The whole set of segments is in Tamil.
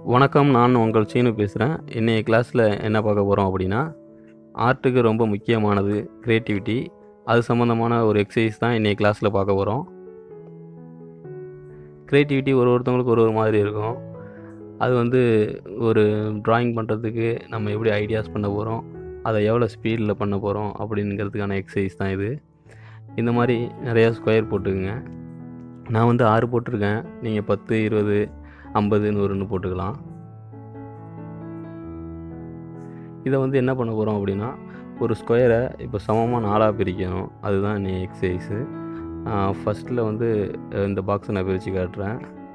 வணக்கம் நான் உங்கள் சீனு பேசுகிறேன் இன்றைய கிளாஸில் என்ன பார்க்க போகிறோம் அப்படின்னா ஆர்ட்டுக்கு ரொம்ப முக்கியமானது க்ரியேட்டிவிட்டி அது சம்மந்தமான ஒரு எக்ஸசைஸ் தான் இன்றைய கிளாஸில் பார்க்க போகிறோம் க்ரியேட்டிவிட்டி ஒரு ஒருத்தவங்களுக்கு ஒரு ஒரு மாதிரி இருக்கும் அது வந்து ஒரு ட்ராயிங் பண்ணுறதுக்கு நம்ம எப்படி ஐடியாஸ் பண்ண போகிறோம் அதை எவ்வளோ ஸ்பீடில் பண்ண போகிறோம் அப்படிங்கிறதுக்கான எக்ஸசைஸ் தான் இது இந்த மாதிரி நிறையா ஸ்கொயர் போட்டுக்குங்க நான் வந்து ஆறு போட்டிருக்கேன் நீங்கள் பத்து இருபது ஐம்பது நூறுன்னு போட்டுக்கலாம் இதை வந்து என்ன பண்ண போகிறோம் அப்படின்னா ஒரு ஸ்கொயரை இப்போ சமமாக நாலாக பிரிக்கணும் அதுதான் நீ எக்ஸசைஸு ஃபஸ்ட்டில் வந்து அஹ், இந்த பாக்ஸை நான் பிரித்து காட்டுறேன்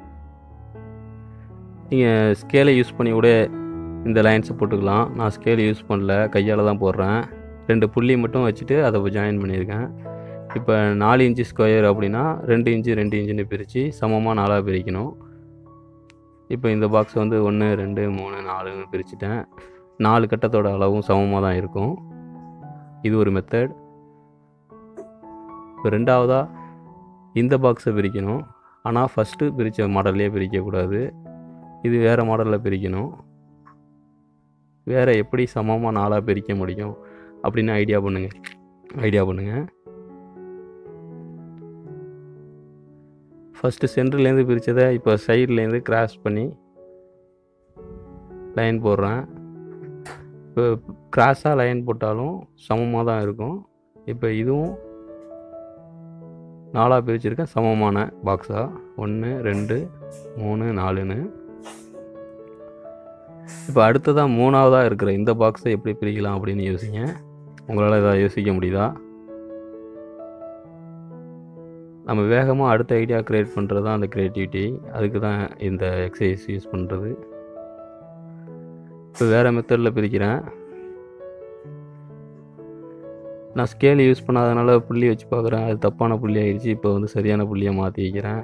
நீங்கள் ஸ்கேலை யூஸ் பண்ணி கூட இந்த லைன்ஸை போட்டுக்கலாம் நான் ஸ்கேல் யூஸ் பண்ணல கையால் தான் போடுறேன் ரெண்டு புள்ளி மட்டும் வச்சுட்டு அதை ஜாயின் பண்ணியிருக்கேன் இப்போ நாலு இன்ச்சு ஸ்கொயர் அப்படின்னா ரெண்டு இன்ச்சு ரெண்டு இன்ச்சுன்னு பிரித்து சமமாக நாலாக பிரிக்கணும் இப்போ இந்த பாக்ஸ் வந்து ஒன்று ரெண்டு மூணு நாலுன்னு பிரிச்சுட்டேன் நாலு கட்டத்தோட அளவும் சமமாக தான் இருக்கும் இது ஒரு மெத்தட் இப்போ ரெண்டாவதாக இந்த பாக்ஸை பிரிக்கணும் ஆனால் ஃபஸ்ட்டு பிரித்த மாடல்லையே பிரிக்கக்கூடாது இது வேறு மாடலில் பிரிக்கணும் வேறு எப்படி சமமாக நாளாக பிரிக்க முடியும் அப்படின்னு ஐடியா பண்ணுங்க ஐடியா பண்ணுங்கள் ஃபஸ்ட்டு சென்டர்லேருந்து பிரித்ததை இப்போ சைட்லேருந்து கிராஸ் பண்ணி லைன் போடுறேன் இப்போ கிராஸாக லைன் போட்டாலும் சமமாக தான் இருக்கும் இப்போ இதுவும் நாலாக பிரிச்சிருக்கேன் சமமான பாக்ஸாக ஒன்று ரெண்டு மூணு நாலுன்னு இப்போ அடுத்ததாக மூணாவதாக இருக்கிற இந்த பாக்ஸை எப்படி பிரிக்கலாம் அப்படின்னு யோசிங்க உங்களால் இதை யோசிக்க முடியுதா நம்ம வேகமாக அடுத்த ஐடியா க்ரியேட் பண்ணுறது தான் அந்த க்ரியேட்டிவிட்டி அதுக்கு தான் இந்த எக்ஸசைஸ் யூஸ் பண்ணுறது இப்போ வேறு மெத்தடில் பிரிக்கிறேன் நான் ஸ்கேல் யூஸ் பண்ணாதனால புள்ளி வச்சு பார்க்குறேன் அது தப்பான புள்ளி ஆயிடுச்சு இப்போ வந்து சரியான புள்ளியை மாற்றி வைக்கிறேன்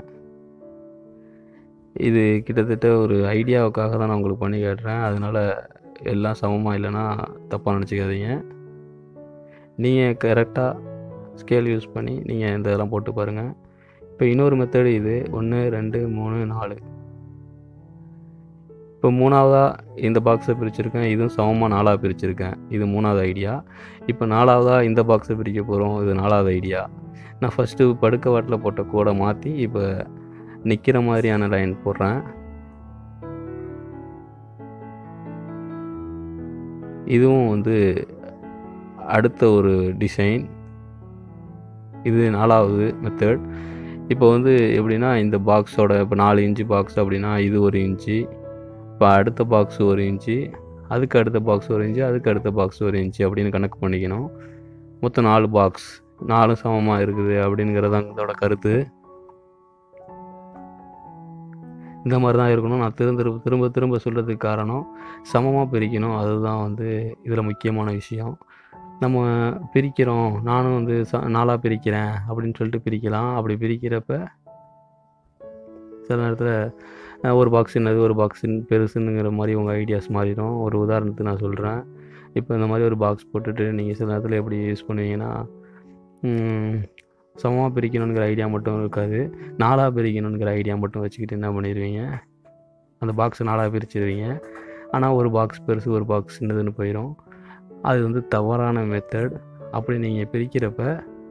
இது கிட்டத்தட்ட ஒரு ஐடியாவுக்காக தான் நான் உங்களுக்கு பண்ணி காட்டுறேன் அதனால் எல்லாம் சமமாக இல்லைன்னா தப்பாக நினச்சிக்காதீங்க நீங்கள் கரெக்டாக ஸ்கேல் யூஸ் பண்ணி நீங்கள் இந்த இதெல்லாம் போட்டு பாருங்கள் இப்போ இன்னொரு மெத்தடு இது ஒன்று ரெண்டு மூணு நாலு இப்போ மூணாவதாக இந்த பாக்ஸை பிரிச்சிருக்கேன் இதுவும் சமமாக நாலாக பிரிச்சிருக்கேன் இது மூணாவது ஐடியா இப்போ நாலாவதாக இந்த பாக்ஸை பிரிக்க போகிறோம் இது நாலாவது ஐடியா நான் ஃபஸ்ட்டு படுக்க வாட்டில் போட்ட கோடை மாற்றி இப்போ நிற்கிற மாதிரியான லைன் போடுறேன் இதுவும் வந்து அடுத்த ஒரு டிசைன் இது நாலாவது மெத்தட் இப்போ வந்து எப்படின்னா இந்த பாக்ஸோட இப்போ நாலு இன்ச்சு பாக்ஸ் அப்படின்னா இது ஒரு இன்ச்சு இப்போ அடுத்த பாக்ஸ் ஒரு இன்ச்சு அதுக்கு அடுத்த பாக்ஸ் ஒரு இன்ச்சு அதுக்கு அடுத்த பாக்ஸ் ஒரு இன்ச்சு அப்படின்னு கணக்கு பண்ணிக்கணும் மொத்தம் நாலு பாக்ஸ் நாலும் சமமாக இருக்குது அப்படிங்கிறது தான் இதோட கருத்து இந்த மாதிரி தான் இருக்கணும் நான் திரும்ப திரும்ப திரும்ப திரும்ப சொல்கிறதுக்கு காரணம் சமமாக பிரிக்கணும் அதுதான் வந்து இதில் முக்கியமான விஷயம் நம்ம பிரிக்கிறோம் நானும் வந்து ச நாளாக பிரிக்கிறேன் அப்படின்னு சொல்லிட்டு பிரிக்கலாம் அப்படி பிரிக்கிறப்ப சில நேரத்தில் ஒரு பாக்ஸ் என்னது ஒரு பாக்ஸ் பெருசுங்கிற மாதிரி உங்கள் ஐடியாஸ் மாறிடும் ஒரு உதாரணத்துக்கு நான் சொல்கிறேன் இப்போ இந்த மாதிரி ஒரு பாக்ஸ் போட்டுட்டு நீங்கள் சில நேரத்தில் எப்படி யூஸ் பண்ணுவீங்கன்னா சமமாக பிரிக்கணுங்கிற ஐடியா மட்டும் இருக்காது நாலாக பிரிக்கணுங்கிற ஐடியா மட்டும் வச்சுக்கிட்டு என்ன பண்ணிடுவீங்க அந்த பாக்ஸை நாலாக பிரிச்சிடுவீங்க ஆனால் ஒரு பாக்ஸ் பெருசு ஒரு பாக்ஸ் சின்னதுன்னு போயிடும் அது வந்து தவறான மெத்தட் அப்படி நீங்கள் பிரிக்கிறப்ப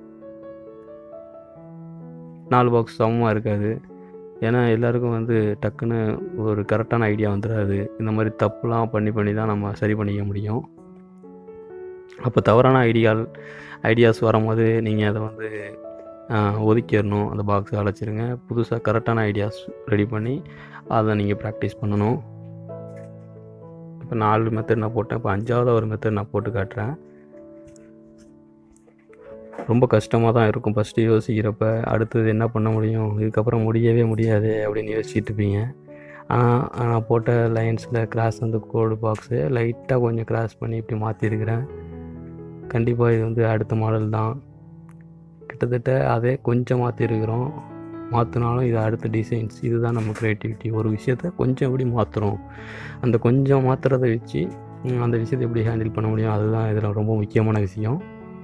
நாலு பாக்ஸ் சமமாக இருக்காது ஏன்னா எல்லாருக்கும் வந்து டக்குன்னு ஒரு கரெக்டான ஐடியா வந்துடாது இந்த மாதிரி தப்புலாம் பண்ணி பண்ணி தான் நம்ம சரி பண்ணிக்க முடியும் அப்போ தவறான ஐடியால் ஐடியாஸ் வரும்போது நீங்கள் அதை வந்து ஆஹ், ஒதுக்கிடணும் அந்த பாக்ஸை அழைச்சிருங்க புதுசாக கரெக்டான ஐடியாஸ் ரெடி பண்ணி அதை நீங்கள் ப்ராக்டிஸ் பண்ணணும் இப்போ நாலு மெத்தட் நான் போட்டேன் இப்போ அஞ்சாவது ஒரு மெத்தட் நான் போட்டு காட்டுறேன் ரொம்ப கஷ்டமாக தான் இருக்கும் ஃபஸ்ட்டு யோசிக்கிறப்ப அடுத்தது என்ன பண்ண முடியும் இதுக்கப்புறம் முடியவே முடியாது அப்படின்னு யோசிச்சுட்டு இருப்பீங்க ஆனால் நான் போட்ட லைன்ஸில் கிராஸ் வந்து கோடு பாக்ஸு லைட்டாக கொஞ்சம் கிராஸ் பண்ணி இப்படி மாற்றிருக்கிறேன் கண்டிப்பாக இது வந்து அடுத்த மாடல் தான் கிட்டத்தட்ட அதே கொஞ்சம் மாற்றிருக்கிறோம் மாற்றினாலும் இது அடுத்த டிசைன்ஸ் இதுதான் நம்ம க்ரியேட்டிவிட்டி ஒரு விஷயத்த கொஞ்சம் எப்படி மாற்றுறோம் அந்த கொஞ்சம் மாற்றுறதை வச்சு ம், அந்த விஷயத்தை எப்படி ஹேண்டில் பண்ண முடியும் அதுதான் இதில் ரொம்ப முக்கியமான விஷயம்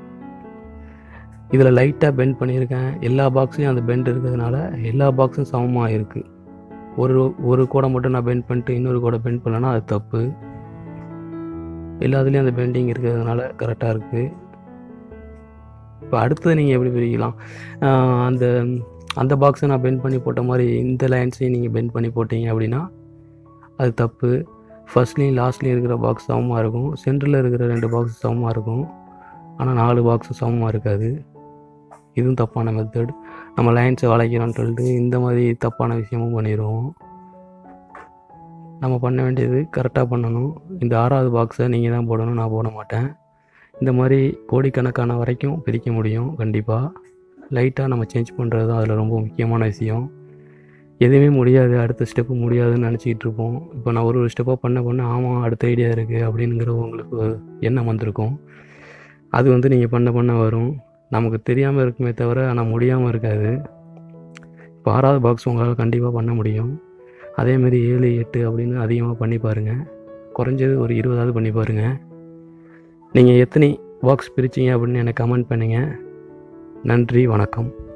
இதில் லைட்டாக பெண்ட் பண்ணியிருக்கேன் எல்லா பாக்ஸ்லேயும் அந்த பெண்ட் இருக்கிறதுனால எல்லா பாக்ஸும் சமமாக இருக்குது ஒரு ஒரு கோடை மட்டும் நான் பெண்ட் பண்ணிட்டு இன்னொரு கோடை பெண்ட் பண்ணலன்னா அது தப்பு எல்லாத்துலேயும் அந்த பெண்டிங் இருக்கிறதுனால கரெக்டாக இருக்குது இப்போ அடுத்தது நீங்கள் எப்படி பிரிக்கலாம் ஆஹ் அந்த அந்த பாக்ஸை நான் பெண்ட் பண்ணி போட்ட மாதிரி இந்த லைன்ஸையும் நீங்கள் பெண்ட் பண்ணி போட்டீங்க அப்படின்னா அது தப்பு ஃபர்ஸ்ட்லேயும் லாஸ்ட்லேயும் இருக்கிற பாக்ஸ் சமமாக இருக்கும் சென்டரில் இருக்கிற ரெண்டு பாக்ஸ் சமமாக இருக்கும் ஆனால் நாலு பாக்ஸும் சமமாக இருக்காது இதுவும் தப்பான மெத்தட் நம்ம லைன்ஸை வளைக்கிறோம்னு சொல்லிட்டு இந்த மாதிரி தப்பான விஷயமும் பண்ணிடுவோம் நம்ம பண்ண வேண்டியது கரெக்டாக பண்ணணும் இந்த ஆறாவது பாக்ஸை நீங்கள் தான் போடணும் நான் போட மாட்டேன் இந்த மாதிரி கோடிக்கணக்கான வரைக்கும் பிரிக்க முடியும் கண்டிப்பாக லைட்டாக நம்ம சேஞ்ச் பண்ணுறது தான் அதில் ரொம்ப முக்கியமான விஷயம் எதுவுமே முடியாது அடுத்த ஸ்டெப்பு முடியாதுன்னு நினச்சிக்கிட்டு இருப்போம் இப்போ நான் ஒரு ஒரு ஸ்டெப்பாக பண்ண பண்ண ஆமாம் அடுத்த ஐடியா இருக்குது அப்படிங்கிற உங்களுக்கு ஒரு எண்ணம் வந்திருக்கும் அது வந்து நீங்கள் பண்ண பண்ண வரும் நமக்கு தெரியாமல் இருக்குமே தவிர ஆனால் முடியாமல் இருக்காது இப்போ ஆறாவது பாக்ஸ் உங்களால் கண்டிப்பாக பண்ண முடியும் அதேமாரி ஏழு எட்டு அப்படின்னு அதிகமாக பண்ணி பாருங்கள் குறைஞ்சது ஒரு இருபதாவது பண்ணி பாருங்கள் நீங்கள் எத்தனை பாக்ஸ் பிரிச்சீங்க அப்படின்னு எனக்கு கமெண்ட் பண்ணுங்கள் நன்றி வணக்கம்